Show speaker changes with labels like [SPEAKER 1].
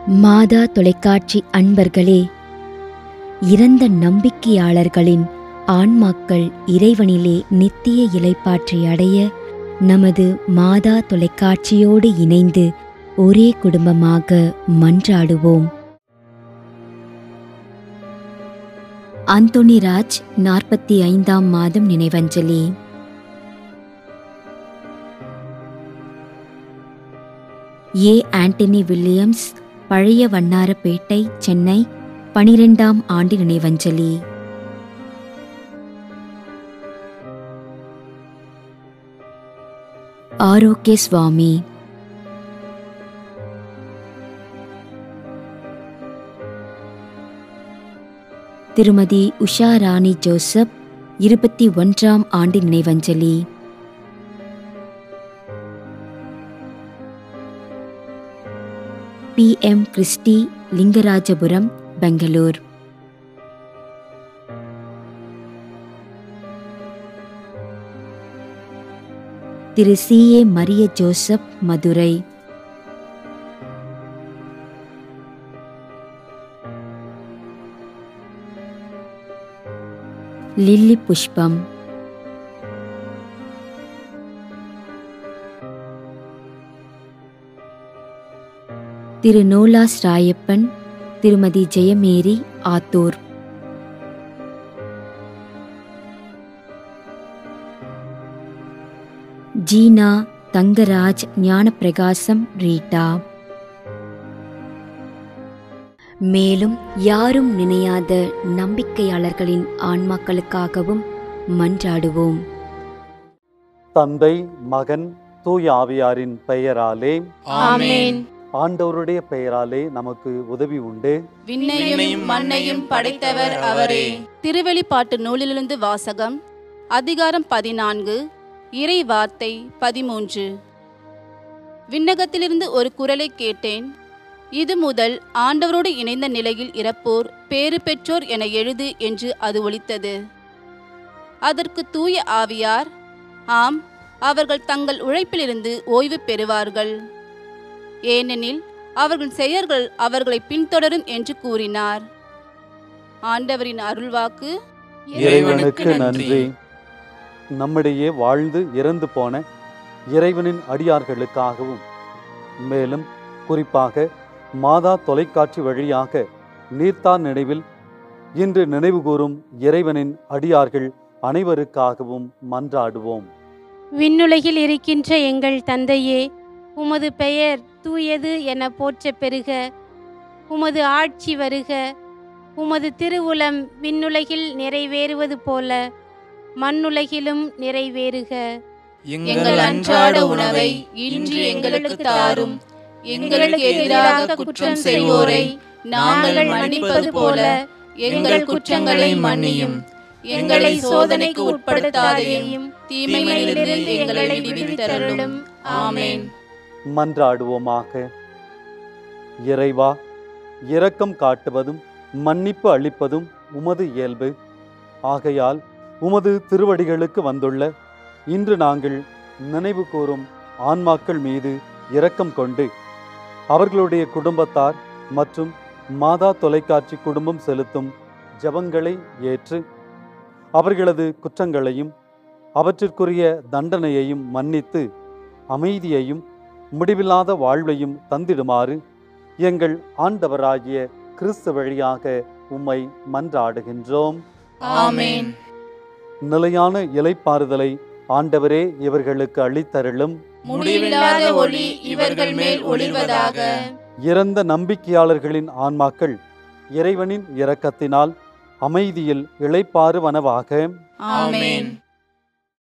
[SPEAKER 1] மாதா தொலைக்காட்சி அன்பர்களே இறந்த நம்பிக்கையாளர்களின் ஆன்மாக்கள் இறைவனிலே நித்திய இலைப்பாற்றி அடைய நமது மாதா தொலைக்காட்சியோடு இணைந்து ஒரே குடும்பமாக மன்றாடுவோம் அந்தோனி ராஜ் நாற்பத்தி ஐந்தாம் மாதம் நினைவஞ்சலி ஏ ஆண்டனி வில்லியம்ஸ் பழைய வண்ணாரப்பேட்டை சென்னை பனிரெண்டாம் ஆண்டு நினைவஞ்சலி ஆரோக்கிய சுவாமி திருமதி உஷா ராணி ஜோசப் இருபத்தி ஒன்றாம் ஆண்டு நினைவஞ்சலி P M Christy Lingarajapuram Bangalore திரு C A Maria Joseph Madurai Lilly Pushpam திரு நோலாஸ் ராயப்பன் திருமதி ஜெயமேரி ஆத்தூர் ஜீனா தங்கராஜ் ஞானப்பிரகாசம் ரீட்டா மேலும் யாரும் நினையாத நம்பிக்கையாளர்களின் ஆன்மாக்களுக்காகவும் மன்றாடுவோம்
[SPEAKER 2] தந்தை மகன் தூய ஆவியாரின் பெயராலே
[SPEAKER 3] ஆமென்
[SPEAKER 2] ஆண்டவருடைய பெயராலே நமக்கு உதவி உண்டு
[SPEAKER 3] விண்ணையும் மண்ணையும் படைத்தவர் அவரே
[SPEAKER 4] திருவெளிப்பாட்டு நூலிலிருந்து வாசகம் அதிகாரம் பதினான்கு இறை வார்த்தை பதிமூன்று விண்ணகத்திலிருந்து ஒரு குரலை கேட்டேன் இது முதல் ஆண்டவரோடு இணைந்த நிலையில் இறப்போர் பேறு பெற்றோர் என எழுது என்று அது ஒலித்தது அதற்கு தூய ஆவியார் ஆம் அவர்கள் தங்கள் உழைப்பிலிருந்து ஓய்வு பெறுவார்கள் ஏனெனில் அவர்கள் செயல்கள் அவர்களை பின்தொடரும் என்று கூறினார் ஆண்டவரின் அருள்வாக்கு
[SPEAKER 2] இறைவனுக்கு நன்றி நம்மிடையே வாழ்ந்து இறந்து போன இறைவனின் அடியார்களுக்காகவும் மேலும் குறிப்பாக மாதா தொலைக்காட்சி வழியாக நீர்த்தார் நினைவில் இன்று நினைவுகூரும் இறைவனின் அடியார்கள் அனைவருக்காகவும் மன்றாடுவோம்
[SPEAKER 5] விண்ணுலகில் இருக்கின்ற எங்கள் தந்தையே உமது பெயர் தூயது என போற்ற பெறுக உமது ஆட்சி வருக உமது திருவுளம் விண்ணுலகில் நிறைவேறுவது போல மண்ணுலகிலும் நிறைவேறுக
[SPEAKER 3] எங்கள் அன்றாட உணவை இன்று எங்களுக்கு தாரும் எங்களுக்கு எதிராக குற்றம் செய்வோரை நாங்கள் மன்னிப்பது போல எங்கள் குற்றங்களை மன்னியும் எங்களை சோதனைக்கு உட்படுத்தாதையும் தீமையிலிருந்து எங்களை விடுவித்தருளும் ஆமென்
[SPEAKER 2] மன்றாடுவோமாக இறைவா இரக்கம் காட்டுவதும் மன்னிப்பு அளிப்பதும் உமது இயல்பு ஆகையால் உமது திருவடிகளுக்கு வந்துள்ள இன்று நாங்கள் நினைவு கூறும் ஆன்மாக்கள் மீது இரக்கம் கொண்டு அவர்களுடைய குடும்பத்தார் மற்றும் மாதா தொலைக்காட்சி குடும்பம் செலுத்தும் ஜெபங்களை ஏற்று அவர்களது குற்றங்களையும் அவற்றிற்குரிய தண்டனையையும் மன்னித்து அமைதியையும் முடிவில்லாத வாழ்வையும் தந்திடுமாறு எங்கள் ஆண்டவராகிய கிறிஸ்து வழியாக உம்மை மன்றாடுகின்றோம்
[SPEAKER 3] ஆமென்
[SPEAKER 2] நிலையான இலைப்பாறுதலை ஆண்டவரே இவர்களுக்கு அளித்தருளும்
[SPEAKER 3] முடிவில்லாத ஒளி இவர்கள் மேல் ஒளிர்வதாக
[SPEAKER 2] இறந்த நம்பிக்கையாளர்களின் ஆன்மாக்கள் இறைவனின் இரக்கத்தினால் அமைதியில் இளைப்பாறுவனவாக
[SPEAKER 3] ஆமென்